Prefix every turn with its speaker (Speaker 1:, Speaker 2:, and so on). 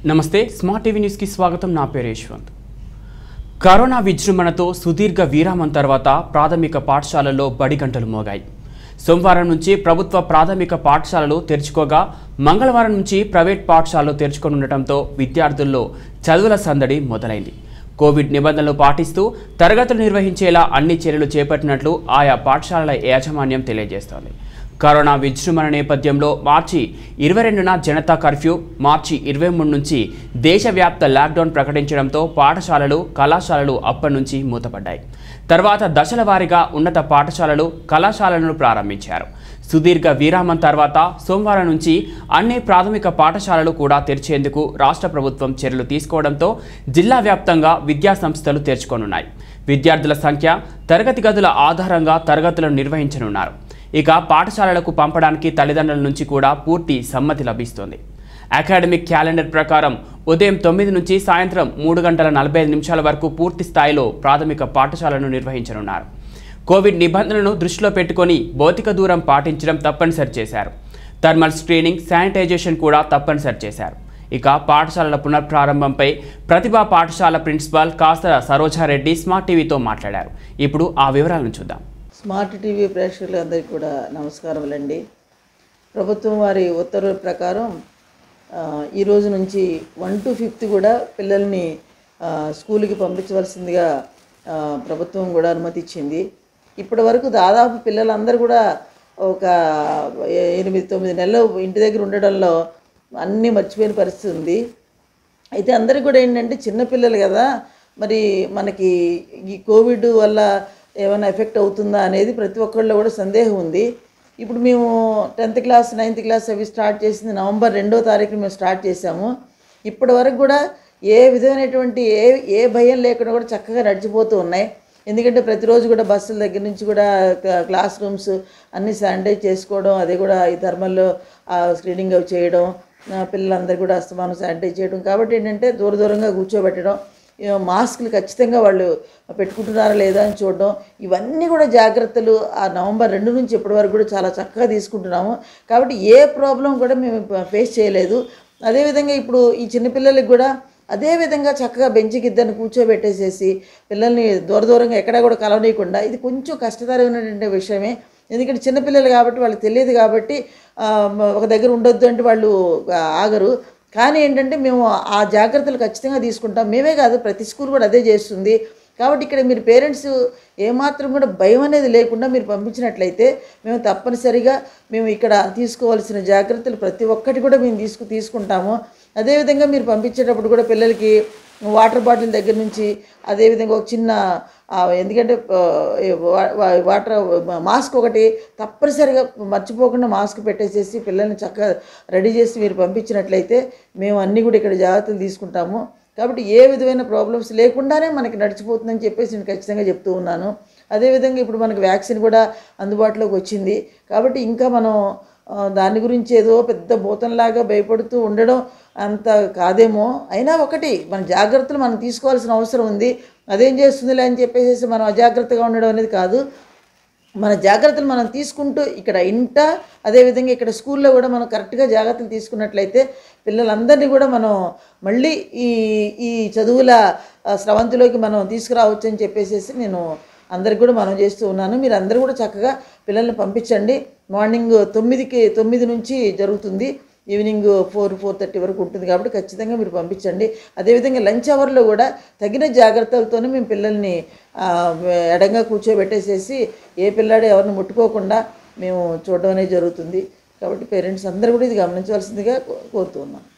Speaker 1: నమస్తే smart TV న్యూస్కి స్వాగతం నా పేరు యశ్వంత్ కరోనా విజృంభణతో సుదీర్ఘ విరామం తర్వాత ప్రాథమిక పాఠశాలల్లో బడి గంటలు మోగాయి సోమవారం నుంచి ప్రభుత్వ ప్రాథమిక పాఠశాలలు తెరుచుకోగా మంగళవారం నుంచి ప్రైవేట్ పాఠశాలలు తెరుచుకొనుండటంతో విద్యార్థుల్లో చదువుల సందడి మొదలైంది కోవిడ్ నిబంధనలు పాటిస్తూ తరగతులు నిర్వహించేలా అన్ని చర్యలు చేపట్టినట్లు ఆయా పాఠశాలల యాజమాన్యం తెలియజేస్తోంది కరోనా విజృంభణ నేపథ్యంలో మార్చి ఇరవై రెండున జనతా కర్ఫ్యూ మార్చి ఇరవై మూడు నుంచి దేశవ్యాప్త లాక్డౌన్ ప్రకటించడంతో పాఠశాలలు కళాశాలలు అప్పటి నుంచి మూతపడ్డాయి తర్వాత దశల వారీగా ఉన్నత పాఠశాలలు కళాశాలలను ప్రారంభించారు సుదీర్ఘ విరామం తర్వాత సోమవారం నుంచి అన్ని ప్రాథమిక పాఠశాలలు కూడా తెరిచేందుకు రాష్ట్ర ప్రభుత్వం చర్యలు తీసుకోవడంతో జిల్లా వ్యాప్తంగా విద్యా సంస్థలు తెరుచుకోనున్నాయి విద్యార్థుల సంఖ్య తరగతి గదుల ఆధారంగా తరగతులను నిర్వహించనున్నారు ఇక పాఠశాలలకు పంపడానికి తల్లిదండ్రుల నుంచి కూడా పూర్తి సమ్మతి లభిస్తోంది అకాడమిక్ క్యాలెండర్ ప్రకారం ఉదయం తొమ్మిది నుంచి సాయంత్రం మూడు గంటల నలభై ఐదు నిమిషాల వరకు పూర్తి స్థాయిలో ప్రాథమిక పాఠశాలను నిర్వహించనున్నారు కోవిడ్ నిబంధనలను దృష్టిలో పెట్టుకొని భౌతిక దూరం పాటించడం తప్పనిసరి చేశారు థర్మల్ స్క్రీనింగ్ శానిటైజేషన్ కూడా తప్పనిసరి చేశారు ఇక పాఠశాలల పునఃప్రారంభంపై ప్రతిభా పాఠశాల ప్రిన్సిపాల్ కాసర సరోజారెడ్డి స్మార్ట్ టీవీతో మాట్లాడారు ఇప్పుడు ఆ వివరాలను చూద్దాం
Speaker 2: స్మార్ట్ టీవీ ప్రేక్షకులందరికీ కూడా నమస్కారములండి ప్రభుత్వం వారి ఉత్తర్వుల ప్రకారం ఆ, ఈ రోజు నుంచి వన్ టు ఫిఫ్త్ కూడా పిల్లల్ని ఆ, స్కూల్కి పంపించవలసిందిగా ఆ, ప్రభుత్వం కూడా అనుమతి ఇచ్చింది ఇప్పటి వరకు దాదాపు పిల్లలందరూ కూడా ఒక ఎ- ఎనిమిది తొమ్మిది నెలలు ఇంటి దగ్గర ఉండడంలో అన్నీ మర్చిపోయిన పరిస్థితి ఉంది అయితే అందరికి కూడా ఏంటంటే చిన్నపిల్లలు కదా మరి మనకి ఈ కోవిడ్ వల్ల ఏమైనా ఎఫెక్ట్ అవుతుందా అనేది ప్రతి ఒక్కళ్ళలో కూడా సందేహం ఉంది ఇప్పుడు మేము టెన్త్ క్లాస్ నైన్త్ క్లాస్ అవి స్టార్ట్ చేసింది నవంబర్ రెండో తారీఖున మేము స్టార్ట్ చేసాము ఇప్పటి వరకు కూడా ఏ విధమైనటువంటి ఏ ఏ భయం లేకుండా కూడా చక్కగా నడిచిపోతూ ఉన్నాయి ఎందుకంటే ప్రతిరోజు కూడా బస్సుల దగ్గర నుంచి కూడా క్లా- క్లాస్ రూమ్స్ అన్నీ శానిటైజ్ చేసుకోవడం అదే కూడా ఈ థర్మల్ స్క్రీనింగ్ అవి చేయడం ఆ, పిల్లలందరూ కూడా అస్తమానం శానిటైజ్ చేయడం కాబట్టి ఏంటంటే దూర దూరంగా కూర్చోబెట్టడం ఈ మాస్కులు ఖచ్చితంగా వాళ్ళు పెట్టుకుంటున్నారా లేదా అని చూడడం ఇవన్నీ కూడా జాగ్రత్తలు ఆ నవంబర్ రెండు నుంచి ఇప్పటి వరకు కూడా చాలా చక్కగా తీసుకుంటున్నాము కాబట్టి ఏ ప్రాబ్లం కూడా మేము ఫేస్ చేయలేదు అదేవిధంగా ఇప్పుడు ఈ చిన్నపిల్లలకి కూడా అదే విధంగా చక్కగా బెంచ్కి ఇద్దరిని కూర్చోబెట్టేసేసి పిల్లల్ని దూర దూరంగా ఎక్కడా కూడా కలవనీయకుండా ఇది కొంచెం కష్టతరమైనటువంటి విషయమే ఎందుకంటే చిన్నపిల్లలు కాబట్టి వాళ్ళకి తెలియదు కాబట్టి ఆ, మ- ఒక దగ్గర ఉండొద్దు అంటే వాళ్ళు ఆ, ఆగరు కానీ ఏంటంటే మేము ఆ జాగ్రత్తలు ఖచ్చితంగా తీసుకుంటాం మేమే కాదు ప్రతి స్కూల్ కూడా అదే చేస్తుంది కాబట్టి ఇక్కడ మీరు పేరెంట్స్ ఏమాత్రం కూడా భయం అనేది లేకుండా మీరు పంపించినట్లయితే మేము తప్పనిసరిగా మేము ఇక్కడ తీసుకోవాల్సిన జాగ్రత్తలు ప్రతి ఒక్కటి కూడా మేము తీసుకు తీసుకుంటాము అదేవిధంగా మీరు పంపించేటప్పుడు కూడా పిల్లలకి వాటర్ బాటిల్ దగ్గర నుంచి అదేవిధంగా ఒక చిన్న ఆ, ఎందుకంటే ఆ, ఈ వా- వా- వాటర్ మాస్క్ ఒకటి తప్పనిసరిగా మర్చిపోకుండా మాస్క్ పెట్టేసేసి పిల్లల్ని చక్కగా రెడీ చేసి మీరు పంపించినట్లయితే మేము అన్నీ కూడా ఇక్కడ జాగ్రత్తలు తీసుకుంటాము కాబట్టి ఏ విధమైన ప్రాబ్లమ్స్ లేకుండానే మనకి నడిచిపోతుందని చెప్పేసి నేను ఖచ్చితంగా చెప్తూ ఉన్నాను అదేవిధంగా ఇప్పుడు మనకి వ్యాక్సిన్ కూడా అందుబాటులోకి వచ్చింది కాబట్టి ఇంకా మనం ఆ, దాని గురించి ఏదో పెద్ద భూతంలాగా భయపడుతూ ఉండడం అంత కాదేమో అయినా ఒకటి మన జాగ్రత్తలు మనం తీసుకోవాల్సిన అవసరం ఉంది అదేం చేస్తుందిలే అని చెప్పేసి మనం అజాగ్రత్తగా ఉండడం అనేది కాదు మన జాగ్రత్తలు మనం తీసుకుంటూ ఇక్కడ ఇంట అదేవిధంగా ఇక్కడ స్కూల్లో కూడా మనం కరెక్ట్గా జాగ్రత్తలు తీసుకున్నట్లయితే పిల్లలందరినీ కూడా మనం మళ్ళీ ఈ ఈ చదువుల ఆ, స్రవంతిలోకి మనం తీసుకురావచ్చు అని చెప్పేసి నేను అందరికి కూడా మనం చేస్తూ ఉన్నాను మీరు అందరూ కూడా చక్కగా పిల్లల్ని పంపించండి మార్నింగ్ తొమ్మిదికి తొమ్మిది నుంచి జరుగుతుంది ఈవినింగ్ ఫోర్ ఫోర్ థర్టీ వరకు ఉంటుంది కాబట్టి ఖచ్చితంగా మీరు పంపించండి అదేవిధంగా లంచ్ అవర్లో కూడా తగిన జాగ్రత్తలతోనే మేము పిల్లల్ని ఆ, ఎడంగా కూర్చోబెట్టేసేసి ఏ పిల్లాడు ఎవరిని ముట్టుకోకుండా మేము చూడడం అనేది జరుగుతుంది కాబట్టి పేరెంట్స్ అందరూ కూడా ఇది గమనించవలసిందిగా కో- కోరుతూ ఉన్నాం